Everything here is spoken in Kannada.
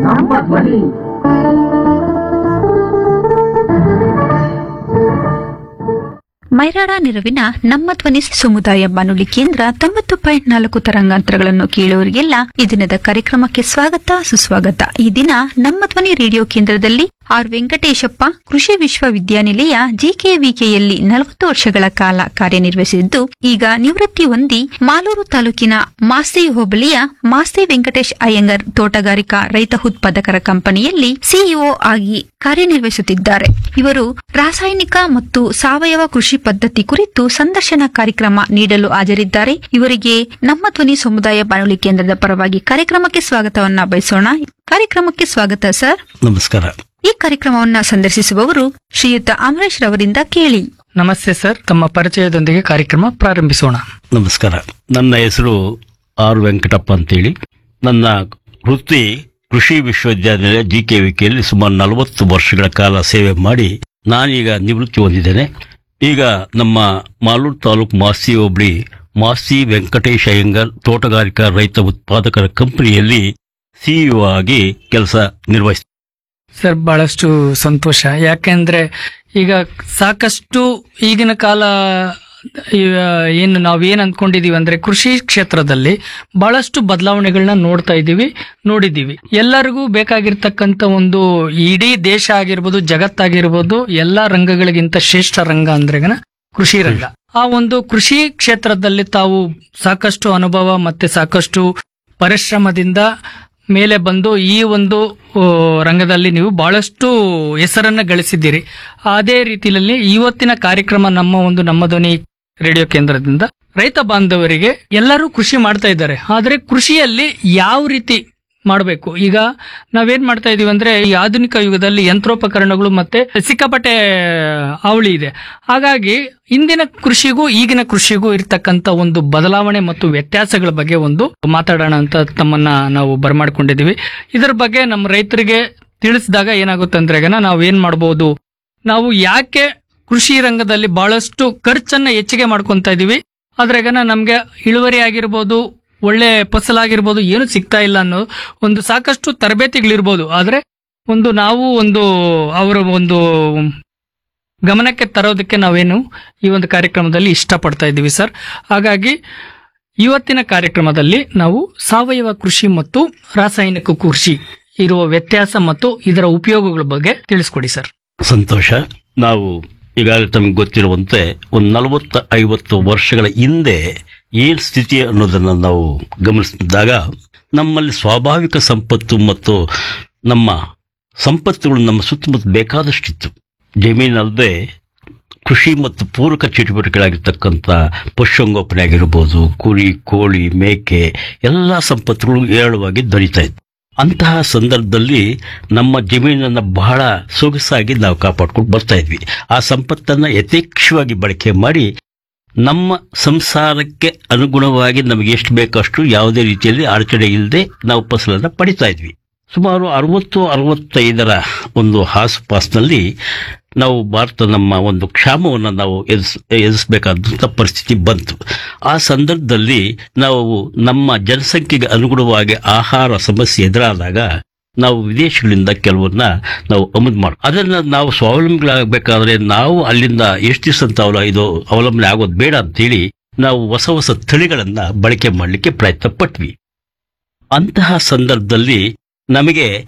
ನಮ್ಮ ಧ್ವನಿ ಮೈರಾಡ ನೆರವಿನ ನಮ್ಮ ಧ್ವನಿ ಸಮುದಾಯ ಬಾನುಲಿ ಕೇಂದ್ರ ತೊಂಬತ್ತು ಪಾಯಿಂಟ್ ನಾಲ್ಕು ತರಂಗಾಂತರಗಳನ್ನು ಕೇಳುವವರಿಗೆಲ್ಲ ಈ ದಿನದ ಕಾರ್ಯಕ್ರಮಕ್ಕೆ ಸ್ವಾಗತ ಸುಸ್ವಾಗತ ಈ ದಿನ ನಮ್ಮ ಧ್ವನಿ ರೇಡಿಯೋ ಕೇಂದ್ರದಲ್ಲಿ ಆರ್ ವೆಂಕಟೇಶಪ್ಪ ಕೃಷಿ ವಿಶ್ವವಿದ್ಯಾನಿಲಯ ಜಿಕೆವಿಕೆಯಲ್ಲಿ ನಲವತ್ತು ವರ್ಷಗಳ ಕಾಲ ಕಾರ್ಯನಿರ್ವಹಿಸಿದ್ದು ಈಗ ನಿವೃತ್ತಿ ಹೊಂದಿ ಮಾಲೂರು ತಾಲೂಕಿನ ಮಾಸ್ತಿ ಹೋಬಳಿಯ ಮಾಸ್ತಿ ವೆಂಕಟೇಶ್ ಅಯ್ಯಂಗರ್ ತೋಟಗಾರಿಕಾ ರೈತ ಉತ್ಪಾದಕರ ಕಂಪನಿಯಲ್ಲಿ ಸಿಇಒ ಆಗಿ ಕಾರ್ಯನಿರ್ವಹಿಸುತ್ತಿದ್ದಾರೆ ಇವರು ರಾಸಾಯನಿಕ ಮತ್ತು ಸಾವಯವ ಕೃಷಿ ಪದ್ಧತಿ ಕುರಿತು ಸಂದರ್ಶನ ಕಾರ್ಯಕ್ರಮ ನೀಡಲು ಹಾಜರಿದ್ದಾರೆ ಇವರಿಗೆ ನಮ್ಮ ಧ್ವನಿ ಸಮುದಾಯ ಬಾನುಲಿ ಕೇಂದ್ರದ ಪರವಾಗಿ ಕಾರ್ಯಕ್ರಮಕ್ಕೆ ಸ್ವಾಗತವನ್ನ ಬಯಸೋಣ ಕಾರ್ಯಕ್ರಮಕ್ಕೆ ಸ್ವಾಗತ ಸರ್ ನಮಸ್ಕಾರ ಈ ಕಾರ್ಯಕ್ರಮವನ್ನ ಸಂದರ್ಶಿಸುವವರು ಶ್ರೀಯುತ ಅಮರೇಶ್ ರವರಿಂದ ಕೇಳಿ ನಮಸ್ತೆ ಸರ್ ತಮ್ಮ ಪರಿಚಯದೊಂದಿಗೆ ಕಾರ್ಯಕ್ರಮ ಪ್ರಾರಂಭಿಸೋಣ ನಮಸ್ಕಾರ ನನ್ನ ಹೆಸರು ಆರ್ ವೆಂಕಟಪ್ಪ ಅಂತೇಳಿ ನನ್ನ ವೃತ್ತಿ ಕೃಷಿ ವಿಶ್ವವಿದ್ಯಾನಿಲಯ ಜಿ ಕೆ ವಿಕೆಯಲ್ಲಿ ಸುಮಾರು ನಲವತ್ತು ವರ್ಷಗಳ ಕಾಲ ಸೇವೆ ಮಾಡಿ ನಾನೀಗ ನಿವೃತ್ತಿ ಹೊಂದಿದ್ದೇನೆ ಈಗ ನಮ್ಮ ಮಾಲೂರು ತಾಲೂಕು ಮಾಸ್ತಿ ಹೋಬಳಿ ಮಾಸ್ತಿ ವೆಂಕಟೇಶ್ ಅಯ್ಯಂಗರ್ ತೋಟಗಾರಿಕಾ ರೈತ ಉತ್ಪಾದಕರ ಕಂಪನಿಯಲ್ಲಿ ಸಿಇಒ ಆಗಿ ಕೆಲಸ ನಿರ್ವಹಿಸ್ತಾರೆ ಸರ್ ಬಹಳಷ್ಟು ಸಂತೋಷ ಯಾಕೆಂದ್ರೆ ಈಗ ಸಾಕಷ್ಟು ಈಗಿನ ಕಾಲ ಈಗ ಏನು ನಾವೇನ್ ಅಂದ್ಕೊಂಡಿದೀವಿ ಅಂದ್ರೆ ಕೃಷಿ ಕ್ಷೇತ್ರದಲ್ಲಿ ಬಹಳಷ್ಟು ಬದಲಾವಣೆಗಳನ್ನ ನೋಡ್ತಾ ಇದ್ದೀವಿ ನೋಡಿದ್ದೀವಿ ಎಲ್ಲರಿಗೂ ಬೇಕಾಗಿರ್ತಕ್ಕಂಥ ಒಂದು ಇಡೀ ದೇಶ ಆಗಿರ್ಬೋದು ಜಗತ್ತಾಗಿರ್ಬೋದು ಎಲ್ಲಾ ರಂಗಗಳಿಗಿಂತ ಶ್ರೇಷ್ಠ ರಂಗ ಅಂದ್ರೆಗನ ಕೃಷಿ ರಂಗ ಆ ಒಂದು ಕೃಷಿ ಕ್ಷೇತ್ರದಲ್ಲಿ ತಾವು ಸಾಕಷ್ಟು ಅನುಭವ ಮತ್ತೆ ಸಾಕಷ್ಟು ಪರಿಶ್ರಮದಿಂದ ಮೇಲೆ ಬಂದು ಈ ಒಂದು ಆ, ರಂಗದಲ್ಲಿ ನೀವು ಬಹಳಷ್ಟು ಹೆಸರನ್ನ ಗಳಿಸಿದ್ದೀರಿ ಅದೇ ರೀತಿಯಲ್ಲಿ ಇವತ್ತಿನ ಕಾರ್ಯಕ್ರಮ ನಮ್ಮ ಒಂದು ನಮ್ಮ ಧ್ವನಿ ರೇಡಿಯೋ ಕೇಂದ್ರದಿಂದ ರೈತ ಬಾಂಧವರಿಗೆ ಎಲ್ಲರೂ ಕೃಷಿ ಮಾಡ್ತಾ ಇದ್ದಾರೆ ಆದ್ರೆ ಕೃಷಿಯಲ್ಲಿ ಯಾವ ರೀತಿ ಮಾಡಬೇಕು ಈಗ ನಾವೇನ್ ಮಾಡ್ತಾ ಇದೀವಿ ಅಂದ್ರೆ ಈ ಆಧುನಿಕ ಯುಗದಲ್ಲಿ ಯಂತ್ರೋಪಕರಣಗಳು ಮತ್ತೆ ಸಿಕ್ಕಾಪಟ್ಟೆ ಅವಳಿ ಇದೆ ಹಾಗಾಗಿ ಇಂದಿನ ಕೃಷಿಗೂ ಈಗಿನ ಕೃಷಿಗೂ ಇರ್ತಕ್ಕಂತ ಒಂದು ಬದಲಾವಣೆ ಮತ್ತು ವ್ಯತ್ಯಾಸಗಳ ಬಗ್ಗೆ ಒಂದು ಮಾತಾಡೋಣ ಅಂತ ತಮ್ಮನ್ನ ನಾವು ಬರಮಾಡ್ಕೊಂಡಿದೀವಿ ಇದರ ಬಗ್ಗೆ ನಮ್ಮ ರೈತರಿಗೆ ತಿಳಿಸಿದಾಗ ಏನಾಗುತ್ತೆ ಅಂದ್ರೆ ಈಗ ನಾವು ಏನ್ ಮಾಡಬಹುದು ನಾವು ಯಾಕೆ ಕೃಷಿ ರಂಗದಲ್ಲಿ ಬಹಳಷ್ಟು ಖರ್ಚನ್ನ ಹೆಚ್ಚಿಗೆ ಮಾಡ್ಕೊಂತ ಇದೀವಿ ಆದ್ರಾಗ ನಮ್ಗೆ ಇಳುವರಿ ಆಗಿರ್ಬೋದು ಒಳ್ಳೆ ಫಸಲಾಗಿರ್ಬೋದು ಏನು ಸಿಗ್ತಾ ಇಲ್ಲ ಅನ್ನೋ ಒಂದು ಸಾಕಷ್ಟು ತರಬೇತಿಗಳಿರ್ಬೋದು ಆದ್ರೆ ಒಂದು ನಾವು ಒಂದು ಅವರ ಒಂದು ಗಮನಕ್ಕೆ ತರೋದಕ್ಕೆ ನಾವೇನು ಈ ಒಂದು ಕಾರ್ಯಕ್ರಮದಲ್ಲಿ ಇಷ್ಟಪಡ್ತಾ ಇದ್ದೀವಿ ಸರ್ ಹಾಗಾಗಿ ಇವತ್ತಿನ ಕಾರ್ಯಕ್ರಮದಲ್ಲಿ ನಾವು ಸಾವಯವ ಕೃಷಿ ಮತ್ತು ರಾಸಾಯನಿಕ ಕೃಷಿ ಇರುವ ವ್ಯತ್ಯಾಸ ಮತ್ತು ಇದರ ಉಪಯೋಗಗಳ ಬಗ್ಗೆ ತಿಳಿಸ್ಕೊಡಿ ಸರ್ ಸಂತೋಷ ನಾವು ಈಗಾಗಲೇ ತಮಗೆ ಗೊತ್ತಿರುವಂತೆ ಒಂದು ನಲವತ್ತು ಐವತ್ತು ವರ್ಷಗಳ ಹಿಂದೆ ಏನ್ ಸ್ಥಿತಿ ಅನ್ನೋದನ್ನು ನಾವು ಗಮನಿಸಿದಾಗ ನಮ್ಮಲ್ಲಿ ಸ್ವಾಭಾವಿಕ ಸಂಪತ್ತು ಮತ್ತು ನಮ್ಮ ಸಂಪತ್ತುಗಳು ನಮ್ಮ ಸುತ್ತಮುತ್ತ ಬೇಕಾದಷ್ಟಿತ್ತು ಜಮೀನಲ್ಲದೆ ಕೃಷಿ ಮತ್ತು ಪೂರಕ ಚಟುವಟಿಕೆಗಳಾಗಿರ್ತಕ್ಕಂಥ ಪಶುಸಂಗೋಪನೆ ಆಗಿರ್ಬೋದು ಕುರಿ ಕೋಳಿ ಮೇಕೆ ಎಲ್ಲ ಸಂಪತ್ತುಗಳು ಏರಳವಾಗಿ ದೊರೀತಾ ಇತ್ತು ಅಂತಹ ಸಂದರ್ಭದಲ್ಲಿ ನಮ್ಮ ಜಮೀನನ್ನು ಬಹಳ ಸೊಗಸಾಗಿ ನಾವು ಕಾಪಾಡ್ಕೊಂಡು ಬರ್ತಾ ಇದ್ವಿ ಆ ಸಂಪತ್ತನ್ನು ಯಥೇಚ್ಛವಾಗಿ ಬಳಕೆ ಮಾಡಿ ನಮ್ಮ ಸಂಸಾರಕ್ಕೆ ಅನುಗುಣವಾಗಿ ನಮಗೆ ಎಷ್ಟು ಬೇಕಷ್ಟು ಯಾವುದೇ ರೀತಿಯಲ್ಲಿ ಅಡಚಣೆ ಇಲ್ಲದೆ ನಾವು ಫಸಲನ್ನು ಪಡಿತಾ ಇದ್ವಿ ಸುಮಾರು ಅರವತ್ತು ಅರವತ್ತೈದರ ಒಂದು ಆಸುಪಾಸಿನಲ್ಲಿ ನಾವು ಭಾರತ ನಮ್ಮ ಒಂದು ಕ್ಷಾಮವನ್ನು ನಾವು ಎದುರಿಸ್ ಎದುರಿಸಬೇಕಾದಂಥ ಪರಿಸ್ಥಿತಿ ಬಂತು ಆ ಸಂದರ್ಭದಲ್ಲಿ ನಾವು ನಮ್ಮ ಜನಸಂಖ್ಯೆಗೆ ಅನುಗುಣವಾಗಿ ಆಹಾರ ಸಮಸ್ಯೆ ಎದುರಾದಾಗ ನಾವು ವಿದೇಶಗಳಿಂದ ಕೆಲವನ್ನ ನಾವು ಆಮದು ಮಾಡಿ ಅದನ್ನ ನಾವು ಸ್ವಾವಲಂಬಿಗಳಾಗಬೇಕಾದ್ರೆ ನಾವು ಅಲ್ಲಿಂದ ಎಷ್ಟು ದಿವಸ ಅಂತ ಅವಲ ಇದು ಅವಲಂಬನೆ ಆಗೋದು ಬೇಡ ಅಂತೇಳಿ ನಾವು ಹೊಸ ಹೊಸ ತಳಿಗಳನ್ನ ಬಳಕೆ ಮಾಡಲಿಕ್ಕೆ ಪ್ರಯತ್ನ ಪಟ್ವಿ ಅಂತಹ ಸಂದರ್ಭದಲ್ಲಿ ನಮಗೆ